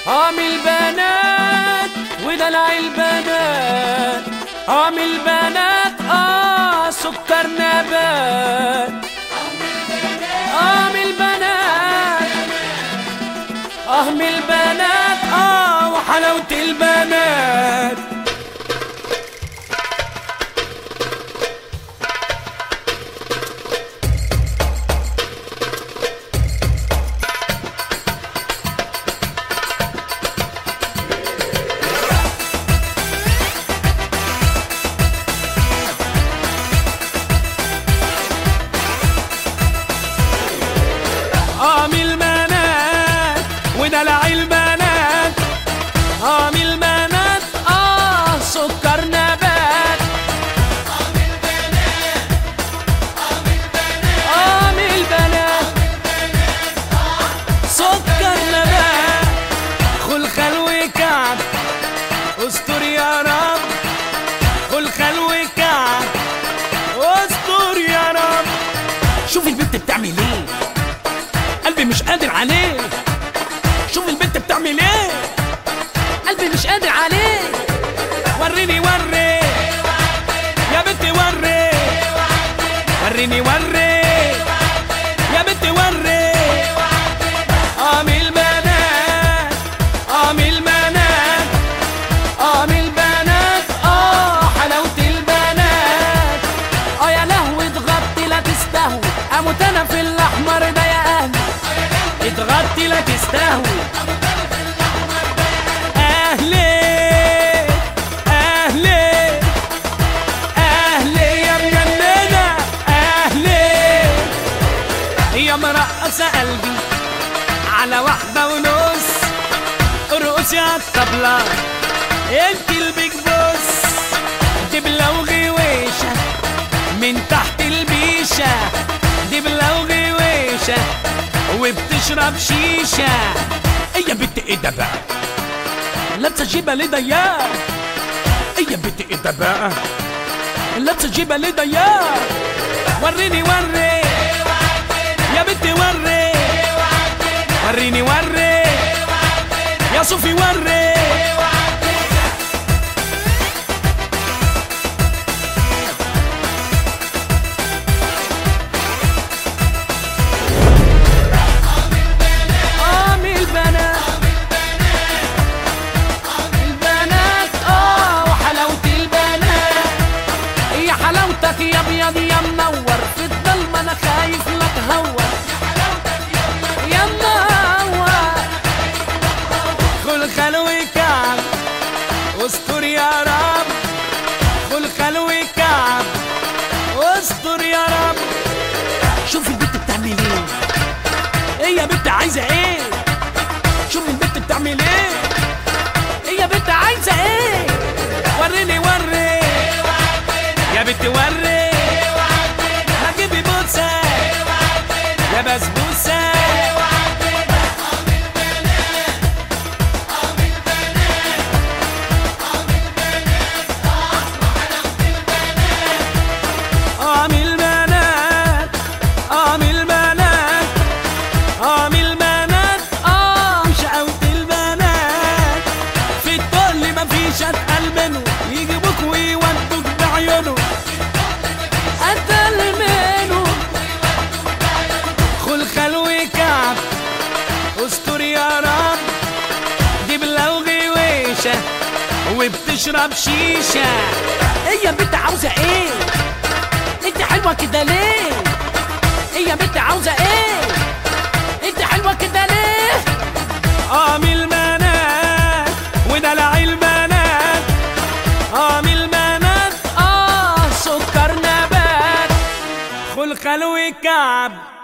عامل البنات ودلع البنات عامل البنات اه سكر نبات عامل البنات اه من البنات اه وحلاوة البنات عامل البنات ودلع البنات عامل البنات اه سكر نبات عامل البنات سكر نبات خل خلوي كعب استر يا رب خل خلوي كعب استر يا رب شوف البنت بتعمل ايه قلبي مش قادر عليه شوف البنت بتعمل ايه قلبي مش قادر عليه وريني وري يا بنتي وري وريني وري يا بنتي وري عامل بنات عامل بنات عامل بنات اه حلاوة البنات اه يا لهوي اتغطي لا تستهوي اموت انا في الاحمر ده يا اهلي اتغطي لا تستهوي اهلي اهلي اهلي يا مجننة اهلي يا مرقصة قلبي على واحدة ونص ارقصي على الطبلة انت البيج بوس دبلة وغويشة من تحت البيشة دبلة وغويشة وبتشرب شيشة ايه يا بنت ايه ده بقى لابسة جيبة ليه ضيقة ايه يا بنت ايه ده بقى لابسة جيبة ليه ضيقة وريني وري يا بنتي وري وريني وري يا صوفي وري عامل بنات البنات اه وحلاوة البنات يا حلاوتك يا ابيض يا منور في الضلمة انا خايف لا تهور يا منور خل خلوي كعب استر يا رب خل خلوي كعب استر يا رب شوف البنت بتعمل ايه ايه يا بنت عايزه ايه شوف البنت بتعمل ايه ايه يا بنت عايزه ايه وريني وري يا بنت وري هجيبي بوسه يا بسبوسه عامل بنات عامل بنات عامل بنات اه شقاوة البنات في الطل مفيش اتقل منه يجيبوك ويودوك بعيونه اتقل منه خل خلوي كعب استر يا رب دبلة وغويشة وبتشرب شيشة ايه يا بنت عاوزة ايه انت حلوة كده ليه ايه يا بنت عاوزة ايه انت حلوة كده ليه عامل بنات ودلع البنات عامل بنات اه سكر نبات خل خلوي كعب